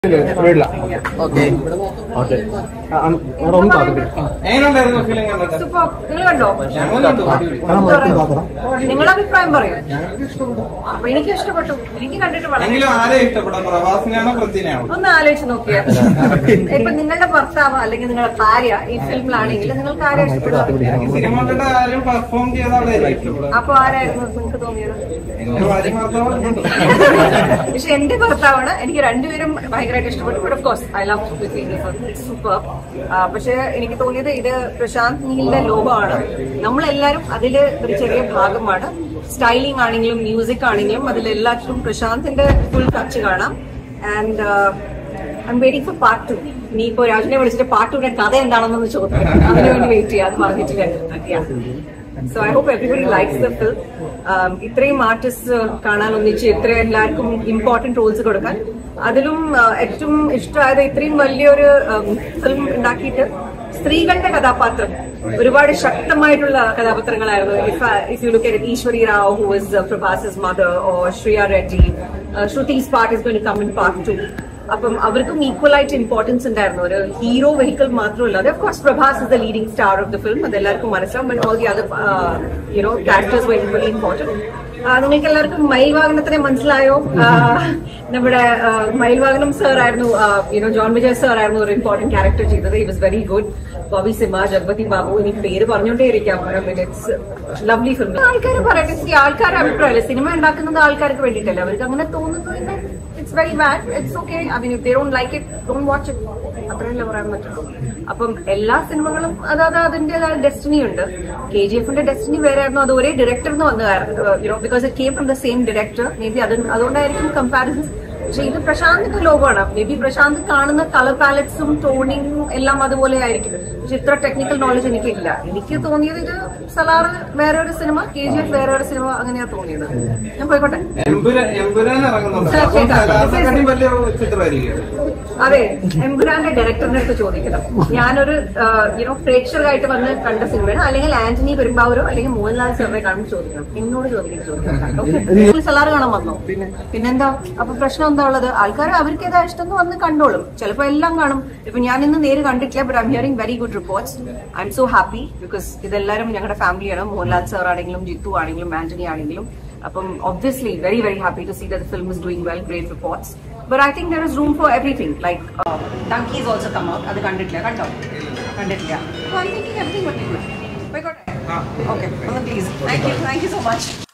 വീടില്ല okay okay ഒന്ന് താത്തിട്ട് എങ്ങനെയുണ്ടായിരുന്നു ഫീലിംഗ് കണ്ടിട്ട് സൂപ്പർ നിങ്ങൾ കണ്ടോ ഞങ്ങൾ കണ്ടു നിങ്ങളുടെ അഭിപ്രായം പറയൂ അപ്പൊ എനിക്ക് ഇഷ്ടപ്പെട്ടു എനിക്ക് കണ്ടിട്ട് വളരെ എങ്കിലും ആരെ ഇഷ്ടപ്പെടാം പ്രവാസിനെയാണോ പൃഥ്വിനെയാണോ ഒന്ന് ആലോചിച്ച് നോക്കിയാ ഇപ്പൊ നിങ്ങളുടെ ഭർത്താവ് അല്ലെങ്കിൽ നിങ്ങളുടെ ഭാര്യ ഈ ഫിലിമിലാണെങ്കിൽ നിങ്ങൾക്ക് ആരെ ഇഷ്ടപ്പെടുക സിനിമ കണ്ടിട്ട് ആരും പെർഫോം ചെയ്ത ആളെ ഇഷ്ടപ്പെടാം അപ്പൊ ആരായിരുന്നു നിങ്ങൾക്ക് തോന്നിയത് എന്റെ ഭാര്യ ഭർത്താവ് പക്ഷെ എന്റെ ഭർത്താവാണ് എനിക്ക് രണ്ടുപേരും ഭയങ്കരമായിട്ട് ഇഷ്ടപ്പെട്ടു but of course I love super പക്ഷെ എനിക്ക് തോന്നിയത് ഇത് പ്രശാന്ത് നീലിന്റെ ലോകമാണ് നമ്മളെല്ലാരും അതില് ഒരു ചെറിയ ഭാഗമാണ് സ്റ്റൈലിംഗ് ആണെങ്കിലും മ്യൂസിക് ആണെങ്കിലും അതിലെല്ലാത്തിലും പ്രശാന്തിന്റെ ഫുൾ ടച്ച് കാണാം and I am waiting for part two നീ ഇപ്പോ രാജുനെ വിളിച്ചിട്ട് പാർട്ട് ടുയുടെ കഥ എന്താണെന്നൊന്ന് ചോദിക്കും അതിനു വേണ്ടി വെയിറ്റ് ചെയ്യാം അത് പറഞ്ഞിട്ടില്ല so I hope everybody likes the film ഇത്രയും ആർട്ടിസ്റ്റ് കാണാൻ ഒന്നിച്ച് ഇത്ര എല്ലാവർക്കും ഇമ്പോർട്ടന്റ് റോൾസ് കൊടുക്കാൻ അതിലും uh, ഏറ്റവും ഇഷ്ടമായത് ഇത്രയും വലിയൊരു ഫിലിം ഉണ്ടാക്കിയിട്ട് സ്ത്രീകളുടെ കഥാപാത്രം ഒരുപാട് ശക്തമായിട്ടുള്ള കഥാപാത്രങ്ങളായിരുന്നു if you look at Eeshwari Rao who is Prabhas's mother or Shriya Reddy Shruti's part is going come in part two അപ്പം അവർക്കും ഈക്വൽ ആയിട്ട് ഇമ്പോർട്ടൻസ് ഉണ്ടായിരുന്നു ഒരു ഹീറോ വെഹിക്കിൾ മാത്രമല്ല അത് course Prabhas is the leading star of the film അത് എല്ലാവർക്കും മനസ്സിലാവും but all the other you know characters very very important നിങ്ങൾക്ക് എല്ലാവർക്കും മയിൽവാഹനത്തിനെ മനസ്സിലായോ ആ, നമ്മുടെ ആ, മയിൽവാഹനം സാർ ആയിരുന്നു യുനോ ജോൺ വിജയ് സാർ ആയിരുന്നു ഒരു ഇമ്പോർട്ടന്റ് ക്യാരക്ടർ ചെയ്തത് it was very good Bobby Simha Jagapathi Babu ഇനി പേര് പറഞ്ഞോണ്ടേ ഇരിക്കാം ഇറ്റ്സ് ലവ്ലി ഫിലിം ആൾക്കാർ പറയട്ടെ see, ആൾക്കാരുടെ അഭിപ്രായമല്ലേ സിനിമ ഉണ്ടാക്കുന്നത് ആൾക്കാർക്ക് വേണ്ടിയിട്ടല്ലേ അവർക്ക് അങ്ങനെ തോന്നുന്നു it's very bad it's okay I mean if they don't like it don't watch it അത്രയല്ലേ പറയാൻ പറ്റുള്ളൂ അപ്പം എല്ലാ സിനിമകളും അതായത് അതിന്റേതായ ഡെസ്റ്റിനി ഉണ്ട് കെ ജി എഫിന്റെ ഡെസ്റ്റിനി വേറെ ആയിരുന്നു അത് ഒരേ ഡയറക്ടറിന് വന്നതായിരുന്നു because it came from the same director may be അത് അതുകൊണ്ടായിരിക്കും കമ്പാരിസൺ പക്ഷെ ഇത് പ്രശാന്തിന്റെ ലോകമാണ് മേ ബി പ്രശാന്ത് കാണുന്ന കളർ പാലറ്റ്സും ടോണിങ്ങും എല്ലാം അതുപോലെ ആയിരിക്കും പക്ഷെ ഇത്ര ടെക്നിക്കൽ നോളജ് എനിക്കില്ല എനിക്ക് തോന്നിയത് ഇത് സലാർ വേറെ ഒരു സിനിമ കെ ജി എഫ് വേറെ ഒരു സിനിമ അങ്ങനെയാ തോന്നിയത് ഞാൻ പോയിക്കോട്ടെ എമ്പുരാൻ എമ്പുരാൻ ഇറങ്ങുന്നുണ്ട് അപ്പം കലാസക്കാട്ടി വലിയ ചിത്രമായിരിക്കും അതെ എംപുരാന്റെ ഡയറക്ടറിന്റെ അടുത്ത് ചോദിക്കണം ഞാനൊരു യുനോ പ്രേക്ഷകരായിട്ട് വന്ന് കണ്ട സിനിമയാണ് അല്ലെങ്കിൽ ആന്റണി പെരുമ്പാവൂരോ അല്ലെങ്കിൽ മോഹൻലാൽ സാറിനെ കാണുമ്പോൾ ചോദിക്കണം എന്നോട് ചോദിക്കണം ചോദിക്കണം സലാർ കാണാൻ വന്നോ പിന്നെന്താ അപ്പൊ പ്രശ്നം എന്താ ഉള്ളത് ആൾക്കാർ അവർക്ക് ഏതാ ഇഷ്ടം എന്ന് വന്ന് കണ്ടോളും ചിലപ്പോ എല്ലാം കാണും ഇപ്പൊ ഞാൻ ഇന്ന് നേര് കണ്ടിട്ടില്ല but I'm hearing very good reports I am so happy because ഇതെല്ലാവരും ഞങ്ങളുടെ ഫാമിലിയാണ് മോഹൻലാൽ സാർ ആണെങ്കിലും ജിത്തു ആണെങ്കിലും ആന്റണി ആണെങ്കിലും അപ്പം obviously very very happy to see the film is doing well great reports but I think there is room for everything like Dunki's also come out അത് കണ്ടിട്ടില്ല കണ്ടോ കണ്ടിട്ടില്ല ഐ തിങ്കിങ് എവറിഥിങ് പറ്റില്ല പോയിക്കോട്ടെ ഓക്കെ ഒന്ന് please thank you thank you so much